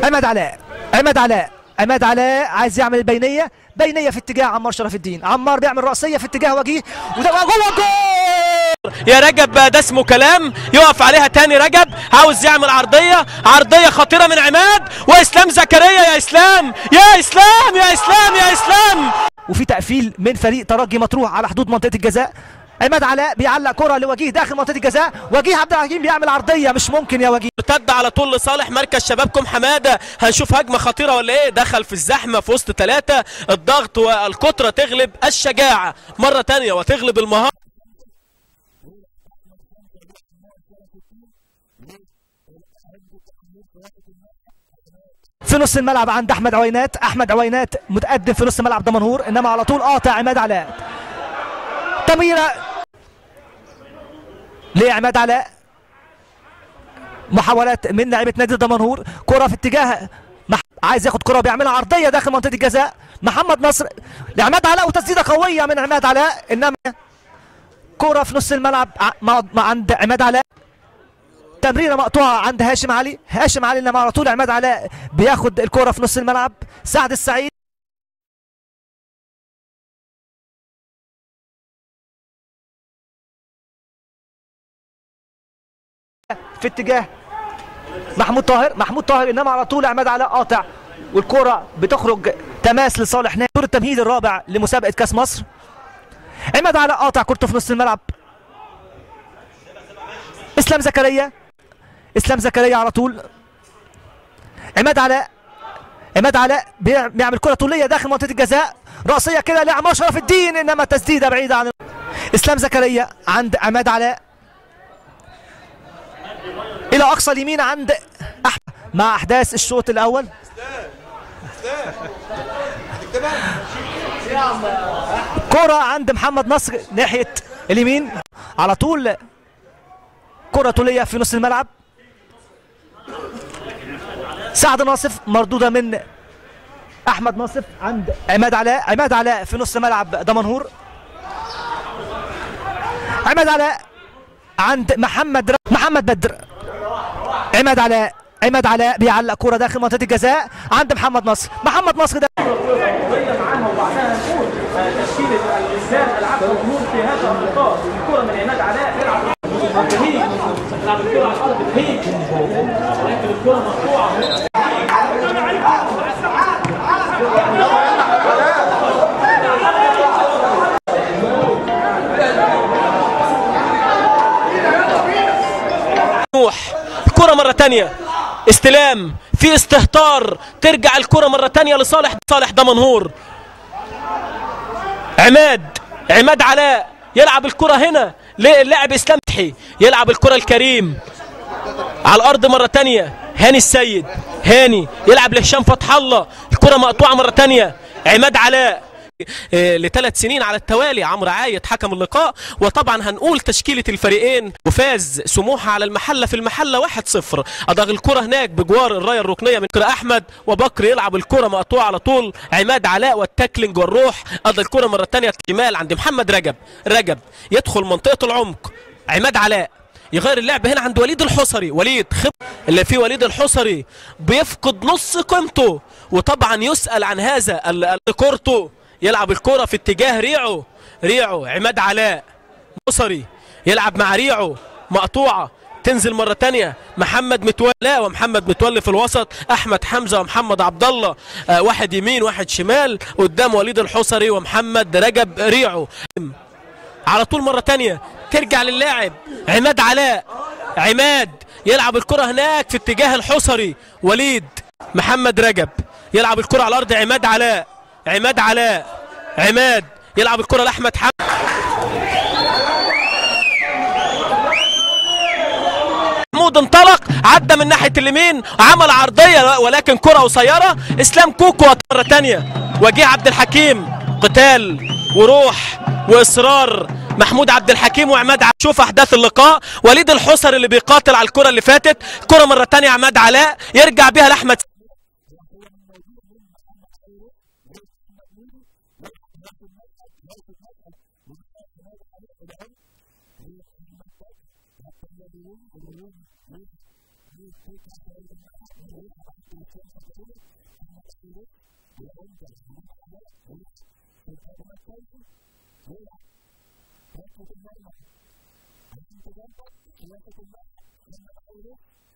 عماد علاء عماد علاء عماد علاء عايز يعمل البينيه بينيه في اتجاه عمار شرف الدين عمار بيعمل راسيه في اتجاه وجيه وده جوه الجول يا رجب بقى ده اسمه كلام يقف عليها تاني رجب عاوز يعمل عرضية عرضية خطيرة من عماد وإسلام زكريا يا إسلام يا إسلام يا إسلام يا إسلام وفي تقفيل من فريق ترجي مطروح على حدود منطقه الجزاء عماد علاء بيعلق كره لوجيه داخل منطقه الجزاء وجيه عبد الحكيم بيعمل عرضيه مش ممكن يا وجيه ارتد على طول لصالح مركز شبابكم حمادة هنشوف هجمة خطيرة ولا ايه دخل في الزحمة في وسط ثلاثة الضغط والكترة تغلب الشجاعة مرة تانية وتغلب المهارة في نص الملعب عند احمد عوينات احمد عوينات متقدم في نص ملعب دمنهور انما على طول قاطع عماد علاء تمريره لعماد علاء محاولات من لعيبه نادي دمنهور كره في اتجاه مح... عايز ياخد كره بيعملها عرضيه داخل منطقه الجزاء محمد نصر لعماد علاء وتسديده قويه من عماد علاء انما كره في نص الملعب ع- مع... مع عند عماد علاء تمريره مقطوعه عند هاشم علي هاشم علي انما على طول عماد علاء بياخد الكره في نص الملعب سعد السعيد في اتجاه محمود طاهر محمود طاهر انما على طول عماد علاء قاطع والكره بتخرج تماس لصالح نادي دور التمهيد الرابع لمسابقه كاس مصر عماد علاء قاطع كرته في نص الملعب اسلام زكريا اسلام زكريا على طول عماد علاء عماد علاء بيع- بيعمل كره طوليه داخل منطقه الجزاء راسيه كده لعمار شرف الدين انما تسديده بعيده عن اسلام زكريا عند عماد علاء الى اقصى اليمين عند أح... مع احداث الشوط الاول كرة عند محمد نصر ناحية اليمين على طول كرة طولية في نص الملعب سعد ناصف مردودة من أحمد ناصف عند عماد علاء عماد علاء في نص ملعب دمنهور عماد علاء عند محمد ر... محمد بدر عماد علاء عماد علاء بيعلق كرة داخل منطقة الجزاء عند محمد نصر محمد نصر ده تشكيلة الإنسان ألعاب الجمهور في هذا اللقاء الكرة من عماد علاء يلعب بهيج يلعب الكرة على الأرض بهيج ولكن الكرة مقطوعة نوح الكرة مرة تانية استلام في استهتار ترجع الكرة مرة تانية لصالح صالح دمنهور عماد عماد علاء يلعب الكرة هنا للاعب اسلام فتحي يلعب الكرة الكريم على الارض مرة تانية هاني السيد هاني يلعب لهشام فتح الله الكرة مقطوعة مرة تانية عماد علاء آه، لثلاث سنين على التوالي عمرو عايد حكم اللقاء وطبعا هنقول تشكيلة الفريقين وفاز سموحة على المحلة في المحلة 1-0 أضاغ الكرة هناك بجوار الراية الركنية من كرة أحمد وبكر يلعب الكرة مقطوعة على طول عماد علاء والتاكلينج والروح أضاغ الكرة مرة تانية شمال عند محمد رجب رجب يدخل منطقة العمق عماد علاء يغير اللعب هنا عند وليد الحصري وليد خب اللي فيه وليد الحصري بيفقد نص قيمته وطبعا يسأل عن هذا ال- ال- كورته يلعب الكرة في اتجاه ريعو ريعو عماد علاء حصري يلعب مع ريعو مقطوعة تنزل مرة تانية محمد متولى ومحمد متولي في الوسط أحمد حمزة ومحمد عبد الله آه واحد يمين واحد شمال قدام وليد الحصري ومحمد رجب ريعو على طول مرة تانية ترجع للاعب عماد علاء عماد يلعب الكرة هناك في اتجاه الحصري وليد محمد رجب يلعب الكرة على الأرض عماد علاء عماد علاء عماد يلعب الكرة لأحمد حمد محمود انطلق عدى من ناحية اليمين عمل عرضية ولكن كرة قصيرة اسلام كوكو مرة تانية وجيه عبد الحكيم قتال وروح واصرار محمود عبد الحكيم وعماد علاء شوف احداث اللقاء وليد الحصر اللي بيقاتل على الكرة اللي فاتت كرة مرة تانية عماد علاء يرجع بيها لاحمد Thank you.